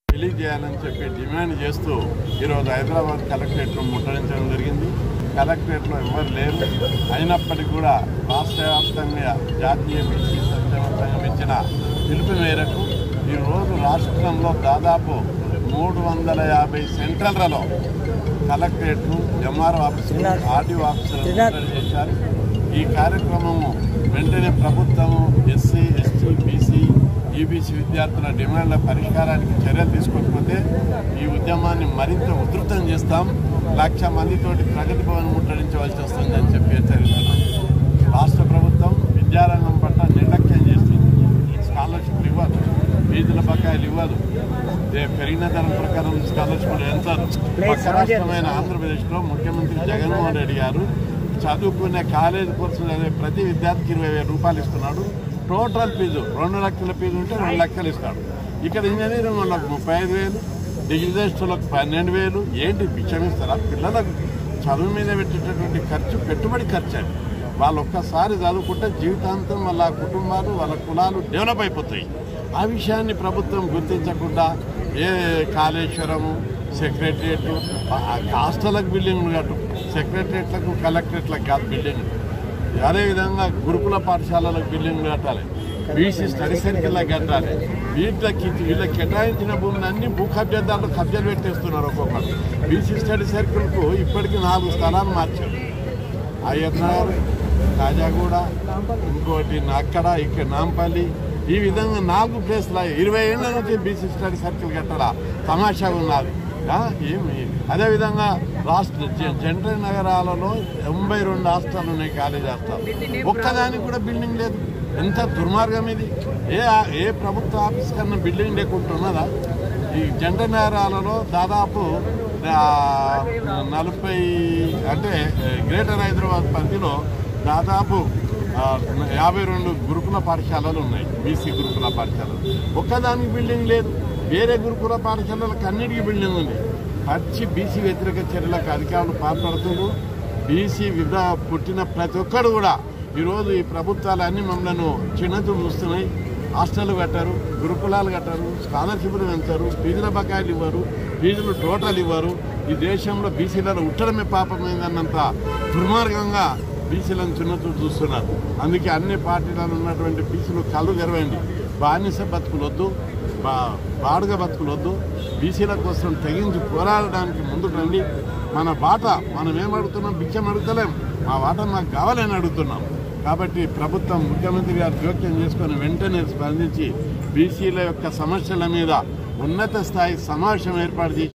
release చేయాలని చెప్పి demand చేస్తూ ఈరోజు హైదరాబాద్ కలెక్టరేట్ను ముట్టడించడం జరిగింది కలెక్టరేట్లో ఎవరు లేరు అయినప్పటికీ కూడా రాష్ట్ర వ్యాప్తంగా జాతీయ బీసీ సంక్షేమ సంఘం ఇచ్చిన పిలుపు మేరకు ఈరోజు రాష్ట్రంలో దాదాపు మూడు వందల యాభై సెంటర్లలో కలెక్టరేట్లు ఎంఆర్ఓ ఆఫీసులు ఆర్డీఓ ఆఫీసులు ముట్టడి చేశారు ఈ కార్యక్రమము వెంటనే ప్రభుత్వము ఎస్సీ ఎస్టీ బీసీ ఈబీసీ విద్యార్థుల డిమాండ్ల పరిష్కారానికి చర్యలు తీసుకోకపోతే ఈ ఉద్యమాన్ని మరింత ఉధృతం చేస్తాం లక్ష మందితోటి ప్రగతి భవన్ ముట్టడించవలసి వస్తుందని చెప్పి హెచ్చరిస్తున్నాం రాష్ట్ర ప్రభుత్వం విద్యారంగం పట్ల నిర్లక్ష్యం చేస్తుంది స్కాలర్షిప్లు ఇవ్వదు ఫీజుల బకాయిలు ఇవ్వదు ఏ పెరిగిన ధరం ప్రకారం స్కాలర్షిప్లు ఎంతారు పక్క రాష్ట్రమైన ఆంధ్రప్రదేశ్లో ముఖ్యమంత్రి జగన్మోహన్ రెడ్డి గారు చదువుకునే కాలేజ్ కోర్సు చదివే ప్రతి విద్యార్థికి ఇరవై వేల రూపాయలు ఇస్తున్నాడు టోటల్ ఫీజు రెండు లక్షల ఫీజు ఉంటే రెండు లక్షలు ఇస్తాడు ఇక్కడ ఇంజనీరింగ్ వాళ్ళకి ముప్పై ఐదు వేలు డిగ్రీ చేస్తులకు పన్నెండు వేలు ఏంటి బిచ్చం ఇస్తారా పిల్లలకు చదువు మీద పెట్టేటటువంటి ఖర్చు పెట్టుబడి ఖర్చు అది వాళ్ళు ఒక్కసారి చదువుకుంటే జీవితాంతం వాళ్ళ కుటుంబాలు వాళ్ళ కులాలు డెవలప్ అయిపోతాయి ఆ విషయాన్ని ప్రభుత్వం గుర్తించకుండా ఏ కాళేశ్వరము సెక్రటరియట్ హాస్టల్లకు బిల్డింగ్లు కట్టు సెక్రటరియట్లకు కలెక్టరేట్లకు కాదు బిల్డింగ్ అదేవిధంగా గురుకుల పాఠశాలలకు బిల్డింగ్లు కట్టాలి బీసీ స్టడీ సర్కిల్లకు కట్టాలి వీటికి వీళ్ళకి కేటాయించిన భూమిని అన్ని భూ కబ్జాదారులు కబ్జాలు పెట్టేస్తున్నారు ఒక్కొక్కరు బీసీ స్టడీ సర్కిల్కు ఇప్పటికీ నాలుగు స్థలాలు మార్చారు అయ్యన్నగారు కాజాగూడ ఇంకోటి అక్కడ ఇక్కడ నాంపల్లి ఈ విధంగా నాలుగు ప్లేస్లు ఇరవై ఏళ్ళ నుంచి బీసీ స్టడీ సర్కిల్ కట్టాలా తమాషా ఉన్నది ఆ, ఏమి అదేవిధంగా రాష్ట్ర జ- జంట నగరాలలో తొంభై రెండు హాస్టల్ ఉన్నాయి కాలేజ్ హాస్టల్ ఒక్కదానికి కూడా బిల్డింగ్ లేదు ఎంత దుర్మార్గం ఇది ఏ ఏ ప్రభుత్వ ఆఫీస్ కన్నా బిల్డింగ్ లేకుంటున్నదా ఈ జంట నగరాలలో దాదాపు ఆ, నలభై అంటే గ్రేటర్ హైదరాబాద్ పరిధిలో దాదాపు ఆ, యాభై రెండు గురుకుల పాఠశాలలు ఉన్నాయి బీసీ గురుకుల పాఠశాలలు ఒక్కదానికి బిల్డింగ్ లేదు వేరే గురుకుల పాఠశాలలకు అన్నిటికీ బిల్డింగ్ ఉంది పచ్చి బీసీ వ్యతిరేక చర్యలకు అధికారులు పాల్పడుతున్నారు బీసీ వివిధ పుట్టిన ప్రతి ఒక్కరు కూడా ఈరోజు ఈ ప్రభుత్వాలు అన్ని మమ్మల్ని చిన్నచూ చూస్తున్నాయి హాస్టల్ కట్టారు గురుకులాలు కట్టారు స్కాలర్షిప్లు పెంచారు ఫీజుల బకాయిలు ఇవ్వరు ఫీజులు టోటల్ ఇవ్వరు ఈ దేశంలో బీసీలలో ఉట్టడమే పాపమైందన్నంత దుర్మార్గంగా బీసీలను చిన్నచూ చూస్తున్నారు అందుకే అన్ని పార్టీలలో ఉన్నటువంటి బీసీలు కళ్ళు తెరవండి బానిస బతుకులొద్దు బా బాడుగ బతుకులొద్దు బీసీల కోసం తెగించి పోరాడడానికి ముందుకు రండి మన బాట మనం ఏం అడుగుతున్నాం బిచ్చం అడుగుతలేం మా బాట మాకు కావాలని అడుగుతున్నాం కాబట్టి ప్రభుత్వం ముఖ్యమంత్రి గారు జోక్యం చేసుకొని వెంటనే స్పందించి బీసీల యొక్క సమస్యల మీద ఉన్నత స్థాయి సమావేశం ఏర్పాటు చేసి